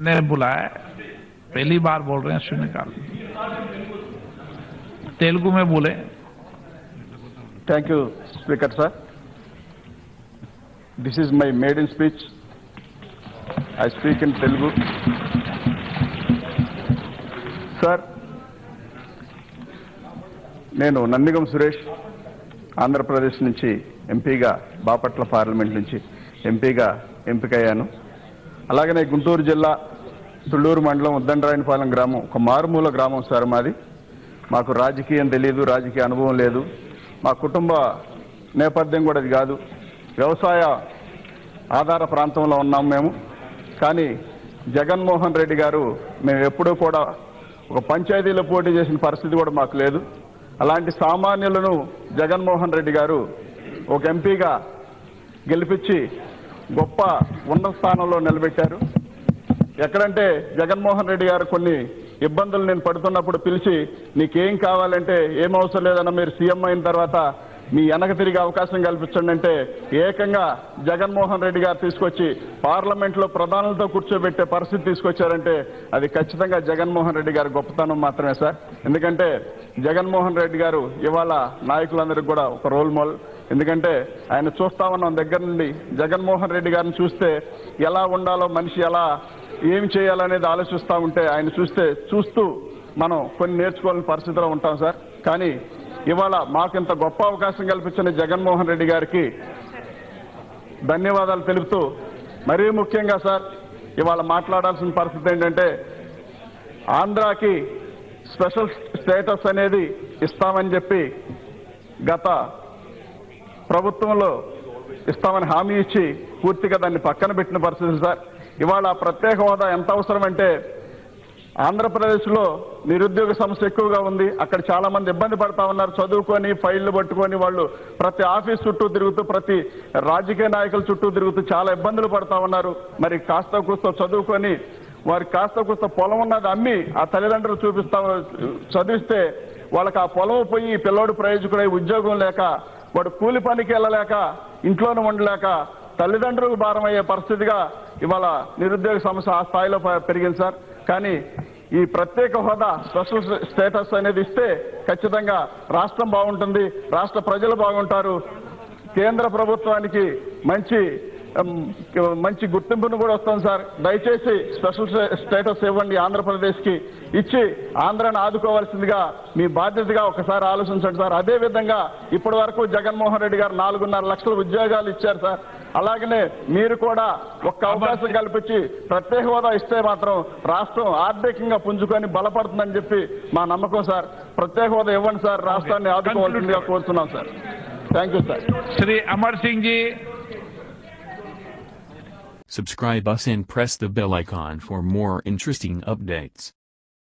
ने बुलाया है। पहली बार बोल रहे हैं शून्यकाल तेलुगु में बोले Thank you, Speaker, sir. This is my maiden speech. I speak in Telugu. Sir నేను నందిగం సురేష్ ఆంధ్రప్రదేశ్ నుంచి ఎంపీగా బాపట్ల పార్లమెంట్ నుంచి ఎంపీగా ఎంపికయ్యాను అలాగనే గుంటూరు జిల్లా తుళ్ళూరు మండలం ఉద్దండరాయనపాలెం గ్రామం ఒక మారుమూల గ్రామం సార్ మాది మాకు రాజకీయం తెలియదు రాజకీయ అనుభవం లేదు మా కుటుంబ నేపథ్యం కూడా అది కాదు వ్యవసాయ ఆధార ప్రాంతంలో ఉన్నాం మేము కానీ జగన్మోహన్ రెడ్డి గారు మేము ఎప్పుడూ కూడా ఒక పంచాయతీలో పోటీ చేసిన పరిస్థితి కూడా మాకు లేదు అలాంటి సామాన్యులను జగన్మోహన్ రెడ్డి గారు ఒక ఎంపీగా గెలిపించి గొప్ప ఉన్నత స్థానంలో నిలబెట్టారు ఎక్కడంటే జగన్మోహన్ రెడ్డి గారు కొన్ని ఇబ్బందులు నేను పడుతున్నప్పుడు పిలిచి నీకేం కావాలంటే ఏం అవసరం లేదన్న మీరు సీఎం అయిన తర్వాత మీ వెనక తిరిగే అవకాశం కల్పించండి అంటే ఏకంగా జగన్మోహన్ రెడ్డి గారు తీసుకొచ్చి పార్లమెంట్ లో ప్రధానులతో కూర్చోబెట్టే పరిస్థితి తీసుకొచ్చారంటే అది ఖచ్చితంగా జగన్మోహన్ రెడ్డి గారి గొప్పతనం మాత్రమే సార్ ఎందుకంటే జగన్మోహన్ రెడ్డి గారు ఇవాళ నాయకులందరికీ కూడా ఒక రోల్ మోడల్ ఎందుకంటే ఆయన చూస్తా ఉన్నాం దగ్గర నుండి జగన్మోహన్ రెడ్డి గారిని చూస్తే ఎలా ఉండాలో మనిషి ఎలా ఏం చేయాలనేది ఆలోచిస్తూ ఉంటే ఆయన చూస్తే చూస్తూ మనం కొన్ని నేర్చుకోవాలని పరిస్థితిలో ఉంటాం సార్ కానీ ఇవాళ మాకు ఇంత గొప్ప అవకాశం కల్పించిన జగన్మోహన్ రెడ్డి గారికి ధన్యవాదాలు తెలుపుతూ మరీ ముఖ్యంగా సార్ ఇవాళ మాట్లాడాల్సిన పరిస్థితి ఏంటంటే ఆంధ్రాకి స్పెషల్ స్టేటస్ అనేది ఇస్తామని చెప్పి గత ప్రభుత్వంలో ఇస్తామని హామీ ఇచ్చి పూర్తిగా దాన్ని పక్కన పెట్టిన పరిస్థితి సార్ ఇవాళ ప్రత్యేక హోదా ఎంత అవసరం అంటే ఆంధ్రప్రదేశ్లో నిరుద్యోగ సమస్య ఎక్కువగా ఉంది అక్కడ చాలా మంది ఇబ్బంది పడతా ఉన్నారు చదువుకొని ఫైళ్లు పట్టుకొని వాళ్ళు ప్రతి ఆఫీస్ చుట్టూ తిరుగుతూ ప్రతి రాజకీయ నాయకుల చుట్టూ తిరుగుతూ చాలా ఇబ్బందులు పడతా ఉన్నారు మరి కాస్త కూస్త చదువుకొని వారికి కాస్త కూస్త పొలం ఉన్నది అమ్మి ఆ తల్లిదండ్రులు చూపిస్తా చదివిస్తే వాళ్ళకి ఆ పొలం పోయి ఈ పిల్లోడు ప్రయోజకుడై ఉద్యోగం లేక వాడు కూలి పనికి వెళ్ళలేక ఇంట్లోనే ఉండలేక తల్లిదండ్రులకు భారం అయ్యే పరిస్థితిగా ఇవాళ నిరుద్యోగ సమస్య ఆ స్థాయిలో ప- పెరిగింది సార్ కానీ ఈ ప్రత్యేక హోదా స్పెషల్ స్టేటస్ అనేది ఇస్తే ఖచ్చితంగా రాష్ట్రం బాగుంటుంది రాష్ట్ర ప్రజలు బాగుంటారు కేంద్ర ప్రభుత్వానికి మంచి ఉమ్, మంచి గుర్తింపును కూడా వస్తుంది సార్ దయచేసి స్పెషల్ స్టేటస్ ఇవ్వండి ఆంధ్రప్రదేశ్ కి ఇచ్చి ఆంధ్రాను ఆదుకోవాల్సిందిగా మీ బాధ్యతగా ఒకసారి ఆలోచించండి సార్ అదే విధంగా ఇప్పటి వరకు జగన్మోహన్ రెడ్డి గారు నాలుగున్నర లక్షల ఉద్యోగాలు ఇచ్చారు సార్ అలాగనే మీరు కూడా ఒక్క అవకాశం కల్పించి ప్రత్యేక హోదా ఇస్తే మాత్రం రాష్ట్రం ఆర్థికంగా పుంజుకొని బలపడుతుందని చెప్పి మా నమ్మకం సార్ ప్రత్యేక హోదా ఇవ్వండి సార్ రాష్ట్రాన్ని ఆదుకోవాల్సిందిగా కోరుతున్నాం sir thank you sir Shri Amar Singh ji Subscribe us and press the bell icon for more interesting updates.